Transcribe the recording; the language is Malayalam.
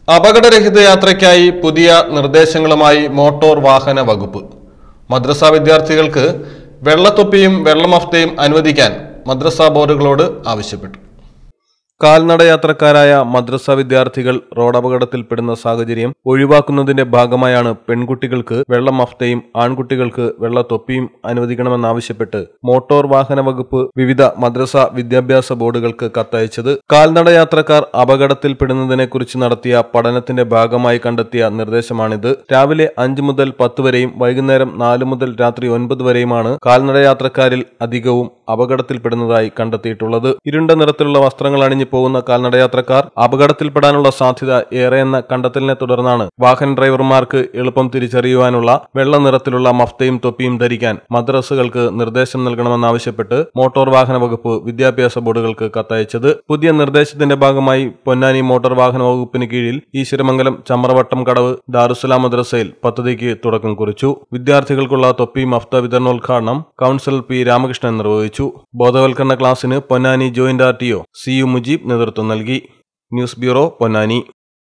അപകടരഹിത യാത്രയ്ക്കായി പുതിയ നിർദ്ദേശങ്ങളുമായി മോട്ടോർ വാഹന വകുപ്പ് മദ്രസ വിദ്യാർത്ഥികൾക്ക് വെള്ളത്തൊപ്പിയും വെള്ളമഫ്തയും അനുവദിക്കാൻ മദ്രസ ബോർഡുകളോട് ആവശ്യപ്പെട്ടു കാൽനട യാത്രക്കാരായ മദ്രസ വിദ്യാർത്ഥികൾ റോഡപകടത്തിൽപ്പെടുന്ന സാഹചര്യം ഒഴിവാക്കുന്നതിന്റെ ഭാഗമായാണ് പെൺകുട്ടികൾക്ക് വെള്ള മഫ്തയും ആൺകുട്ടികൾക്ക് വെള്ള തൊപ്പിയും അനുവദിക്കണമെന്നാവശ്യപ്പെട്ട് മോട്ടോർ വാഹന വകുപ്പ് വിവിധ മദ്രസ വിദ്യാഭ്യാസ ബോർഡുകൾക്ക് കത്തയച്ചത് കാൽനട യാത്രക്കാർ അപകടത്തിൽപ്പെടുന്നതിനെക്കുറിച്ച് നടത്തിയ പഠനത്തിന്റെ ഭാഗമായി കണ്ടെത്തിയ നിർദ്ദേശമാണിത് രാവിലെ അഞ്ച് മുതൽ പത്ത് വരെയും വൈകുന്നേരം നാല് മുതൽ രാത്രി ഒൻപത് വരെയുമാണ് കാൽനട യാത്രക്കാരിൽ അധികവും അപകടത്തിൽപ്പെടുന്നതായി കണ്ടെത്തിയിട്ടുള്ളത് ഇരുണ്ട നിറത്തിലുള്ള വസ്ത്രങ്ങൾ അണിഞ്ഞു പോകുന്ന കാൽനടയാത്രക്കാർ അപകടത്തിൽപ്പെടാനുള്ള സാധ്യത ഏറെയെന്ന കണ്ടെത്തലിനെ തുടർന്നാണ് വാഹന ഡ്രൈവർമാർക്ക് എളുപ്പം തിരിച്ചറിയുവാനുള്ള വെള്ള നിറത്തിലുള്ള മഫ്തയും തൊപ്പിയും ധരിക്കാൻ മദ്രസകൾക്ക് നിർദ്ദേശം നൽകണമെന്നാവശ്യപ്പെട്ട് മോട്ടോർ വാഹന വകുപ്പ് വിദ്യാഭ്യാസ ബോർഡുകൾക്ക് കത്തയച്ചത് പുതിയ നിർദ്ദേശത്തിന്റെ ഭാഗമായി പൊന്നാനി മോട്ടോർ വാഹന വകുപ്പിന് കീഴിൽ ഈശ്വരമംഗലം ചമ്രവട്ടം കടവ് ദാറുസലാം മദ്രസയിൽ പദ്ധതിക്ക് തുടക്കം കുറിച്ചു വിദ്യാർത്ഥികൾക്കുള്ള തൊപ്പി മഫ്ത വിതരണോദ്ഘാടനം കൗൺസിലർ പി രാമകൃഷ്ണൻ നിർവഹിച്ചു ബോധവൽക്കരണ ക്ലാസ്സിന് Ponnani joint R T O C U Mujeeb നേതൃത്വം നൽകി ന്യൂസ് ബ്യൂറോ പൊന്നാനി